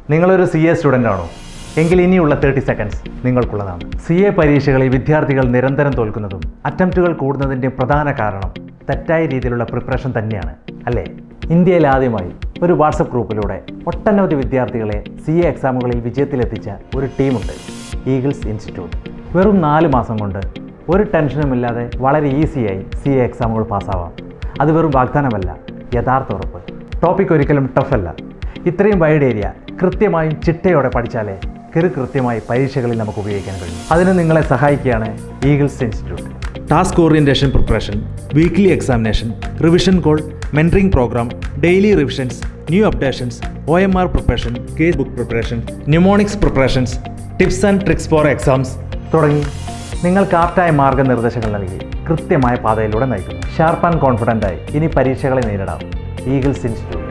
നിങ്ങളൊരു C A student ആണോ എങ്കിൽ ഇനിയുള്ള തേർട്ടി സെക്കൻഡ്സ് നിങ്ങൾക്കുള്ളതാണ് സി എ പരീക്ഷകളിൽ വിദ്യാർത്ഥികൾ നിരന്തരം തോൽക്കുന്നതും അറ്റംപ്റ്റുകൾ കൂടുന്നതിൻ്റെ പ്രധാന കാരണം തെറ്റായ രീതിയിലുള്ള പ്രിപ്പറേഷൻ തന്നെയാണ് അല്ലേ ഇന്ത്യയിൽ ആദ്യമായി ഒരു വാട്സപ്പ് ഗ്രൂപ്പിലൂടെ ഒട്ടനവധി വിദ്യാർത്ഥികളെ സി എ എക്സാമുകളിൽ വിജയത്തിലെത്തിച്ച ഒരു ടീമുണ്ട് ഈഗിൾസ് ഇൻസ്റ്റിറ്റ്യൂട്ട് വെറും നാല് മാസം കൊണ്ട് ഒരു ടെൻഷനുമില്ലാതെ വളരെ ഈസിയായി സി എ എക്സാമുകൾ പാസ്സാവാം അത് വെറും വാഗ്ദാനമല്ല യഥാർത്ഥ ഉറപ്പ് ടോപ്പിക് ഒരിക്കലും ടഫല്ല ഇത്രയും വൈഡ് ഏരിയ കൃത്യമായും ചിട്ടയോടെ പഠിച്ചാലേ കൃ കൃത്യമായി പരീക്ഷകളിൽ നമുക്ക് ഉപയോഗിക്കാൻ കഴിയും അതിന് നിങ്ങളെ സഹായിക്കുകയാണ് Eagles institute task orientation preparation weekly examination revision call mentoring programme daily revisions new updations O M R preparation case book preparation mnemonics preparations tips and tricks for exams തുടങ്ങി നിങ്ങൾക്ക് ആപ്റ്റായ മാർഗ്ഗനിർദ്ദേശങ്ങൾ നൽകി കൃത്യമായ പാതയിലൂടെ നയിക്കുന്നു ഷാർപ്പ് ആൻഡ് കോൺഫിഡൻ്റായി ഇനി പരീക്ഷകളെ നേരിടാം Eagles institute